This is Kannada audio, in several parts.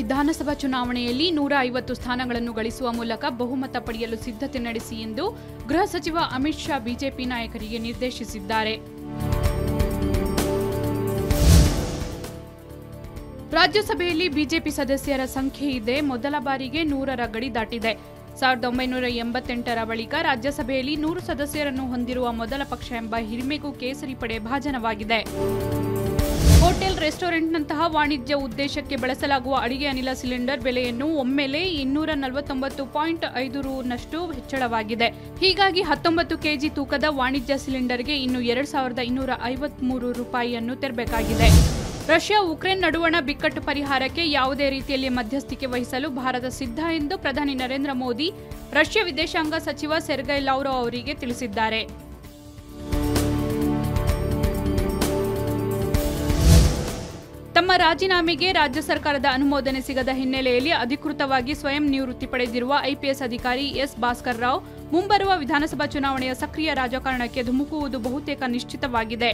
ವಿಧಾನಸಭಾ ಚುನಾವಣೆಯಲ್ಲಿ ನೂರ ಐವತ್ತು ಸ್ಥಾನಗಳನ್ನು ಗಳಿಸುವ ಮೂಲಕ ಬಹುಮತ ಪಡೆಯಲು ಸಿದ್ಧತೆ ನಡೆಸಿ ಎಂದು ಗೃಹ ಸಚಿವ ಅಮಿತ್ ಶಾ ಬಿಜೆಪಿ ನಾಯಕರಿಗೆ ನಿರ್ದೇಶಿಸಿದ್ದಾರೆ ರಾಜ್ಯಸಭೆಯಲ್ಲಿ ಬಿಜೆಪಿ ಸದಸ್ಯರ ಸಂಖ್ಯೆ ಇದೆ ಮೊದಲ ಬಾರಿಗೆ ನೂರರ ಗಡಿ ದಾಟಿದೆ ಸಾವಿರದ ಒಂಬೈನೂರ ಎಂಬತ್ತೆಂಟರ ಬಳಿಕ ರಾಜ್ಯಸಭೆಯಲ್ಲಿ ನೂರು ಸದಸ್ಯರನ್ನು ಹೊಂದಿರುವ ಮೊದಲ ಪಕ್ಷ ಎಂಬ ಹಿರಿಮೆಗೂ ಕೇಸರಿ ಪಡೆ ಭಾಜನವಾಗಿದೆ ಹೋಟೆಲ್ ರೆಸ್ಟೋರೆಂಟ್ನಂತಹ ವಾಣಿಜ್ಯ ಉದ್ದೇಶಕ್ಕೆ ಬಳಸಲಾಗುವ ಅಡಿಗೆ ಅನಿಲ ಸಿಲಿಂಡರ್ ಬೆಲೆಯನ್ನು ಒಮ್ಮೆಲೆ ಇನ್ನೂರ ನಲವತ್ತೊಂಬತ್ತು ಪಾಯಿಂಟ್ ಐದು ರೂನಷ್ಟು ಹೆಚ್ಚಳವಾಗಿದೆ ಹೀಗಾಗಿ ಹತ್ತೊಂಬತ್ತು ಕೆಜಿ ತೂಕದ ವಾಣಿಜ್ಯ ಸಿಲಿಂಡರ್ಗೆ ಇನ್ನು ಎರಡ್ ಸಾವಿರದ ಇನ್ನೂರ ಐವತ್ಮೂರು ರೂಪಾಯಿಯನ್ನು ತೆರಬೇಕಾಗಿದೆ ರಷ್ಯಾ ಉಕ್ರೇನ್ ನಡುವಣ ಬಿಕ್ಕಟ್ಟು ಪರಿಹಾರಕ್ಕೆ ಯಾವುದೇ ರೀತಿಯಲ್ಲಿ ಮಧ್ಯಸ್ಥಿಕೆ ವಹಿಸಲು ಭಾರತ ಸಿದ್ಧ ಎಂದು ಪ್ರಧಾನಿ ನರೇಂದ್ರ ಮೋದಿ ರಷ್ಯಾ ವಿದೇಶಾಂಗ ಸಚಿವ ಸೆರ್ಗೈ ಲೌರೋ ಅವರಿಗೆ ತಿಳಿಸಿದ್ದಾರೆ ತಮ್ಮ ರಾಜೀನಾಮೆಗೆ ರಾಜ್ಯ ಸರ್ಕಾರದ ಅನುಮೋದನೆ ಸಿಗದ ಹಿನ್ನೆಲೆಯಲ್ಲಿ ಅಧಿಕೃತವಾಗಿ ಸ್ವಯಂ ನಿವೃತ್ತಿ ಪಡೆದಿರುವ ಐಪಿಎಸ್ ಅಧಿಕಾರಿ ಎಸ್ ಭಾಸ್ಕರ್ ರಾವ್ ಮುಂಬರುವ ವಿಧಾನಸಭಾ ಚುನಾವಣೆಯ ಸಕ್ರಿಯ ರಾಜಕಾರಣಕ್ಕೆ ಧುಮುಕುವುದು ಬಹುತೇಕ ನಿಶ್ಚಿತವಾಗಿದೆ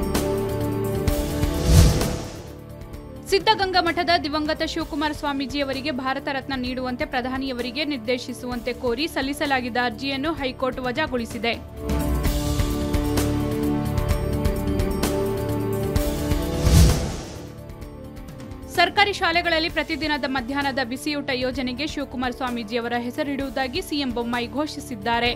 ಸಿದ್ಧಗಂಗಾ ಮಠದ ದಿವಂಗತ ಶಿವಕುಮಾರ ಸ್ವಾಮೀಜಿಯವರಿಗೆ ಭಾರತ ರತ್ನ ನೀಡುವಂತೆ ಪ್ರಧಾನಿಯವರಿಗೆ ನಿರ್ದೇಶಿಸುವಂತೆ ಕೋರಿ ಸಲ್ಲಿಸಲಾಗಿದ್ದ ಅರ್ಜಿಯನ್ನು ಹೈಕೋರ್ಟ್ ವಜಾಗೊಳಿಸಿದೆ ಸರ್ಕಾರಿ ಶಾಲೆಗಳಲ್ಲಿ ಪ್ರತಿದಿನದ ಮಧ್ಯಾಹ್ನದ ಬಿಸಿಯೂಟ ಯೋಜನೆಗೆ ಶಿವಕುಮಾರ ಸ್ವಾಮೀಜಿಯವರ ಹೆಸರಿಡುವುದಾಗಿ ಸಿಎಂ ಬೊಮ್ಮಾಯಿ ಘೋಷಿಸಿದ್ದಾರೆ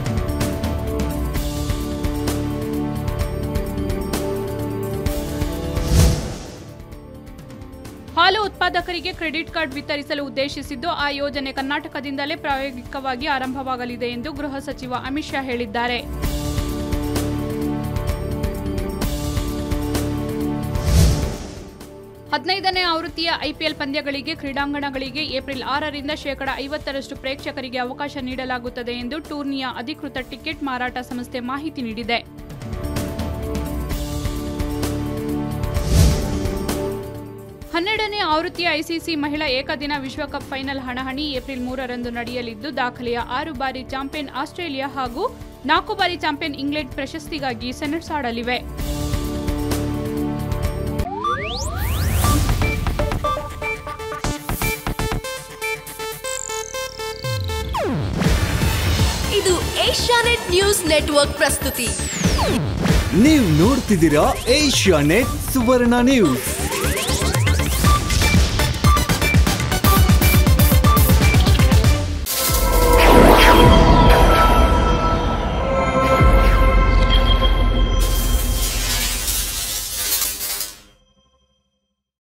ಹಾಲು ಉತ್ಪಾದಕರಿಗೆ ಕ್ರೆಡಿಟ್ ಕಾರ್ಡ್ ವಿತರಿಸಲು ಉದ್ದೇಶಿಸಿದ್ದು ಆ ಯೋಜನೆ ಕರ್ನಾಟಕದಿಂದಲೇ ಪ್ರಾಯೋಗಿಕವಾಗಿ ಆರಂಭವಾಗಲಿದೆ ಎಂದು ಗೃಹ ಸಚಿವ ಅಮಿತ್ ಶಾ ಹೇಳಿದ್ದಾರೆ ಹದಿನೈದನೇ ಆವೃತ್ತಿಯ ಐಪಿಎಲ್ ಪಂದ್ಯಗಳಿಗೆ ಕ್ರೀಡಾಂಗಣಗಳಿಗೆ ಏಪ್ರಿಲ್ ಆರರಿಂದ ಶೇಕಡ ಐವತ್ತರಷ್ಟು ಪ್ರೇಕ್ಷಕರಿಗೆ ಅವಕಾಶ ನೀಡಲಾಗುತ್ತದೆ ಎಂದು ಟೂರ್ನಿಯ ಅಧಿಕೃತ ಟಿಕೆಟ್ ಮಾರಾಟ ಸಂಸ್ಥೆ ಮಾಹಿತಿ ನೀಡಿದೆ ಹನ್ನೆರಡನೇ ಆವೃತ್ತಿಯ ಐಸಿಸಿ ಮಹಿಳಾ ಏಕದಿನ ವಿಶ್ವಕಪ್ ಫೈನಲ್ ಹಣಾಹಣಿ ಏಪ್ರಿಲ್ ಮೂರರಂದು ನಡೆಯಲಿದ್ದು ದಾಖಲೆಯ ಆರು ಬಾರಿ ಚಾಂಪಿಯನ್ ಆಸ್ಟ್ರೇಲಿಯಾ ಹಾಗೂ ನಾಲ್ಕು ಬಾರಿ ಚಾಂಪಿಯನ್ ಇಂಗ್ಲೆಂಡ್ ಪ್ರಶಸ್ತಿಗಾಗಿ ಸೆಣಸಾಡಲಿವೆ ಇದು ಏಷ್ಯಾನೆಟ್ ನ್ಯೂಸ್ ನೆಟ್ವರ್ಕ್ ಪ್ರಸ್ತುತಿ ನೀವು ನೋಡ್ತಿದ್ದೀರಾ ಏಷ್ಯಾ ನೆಟ್ ಸುವರ್ಣ ನ್ಯೂಸ್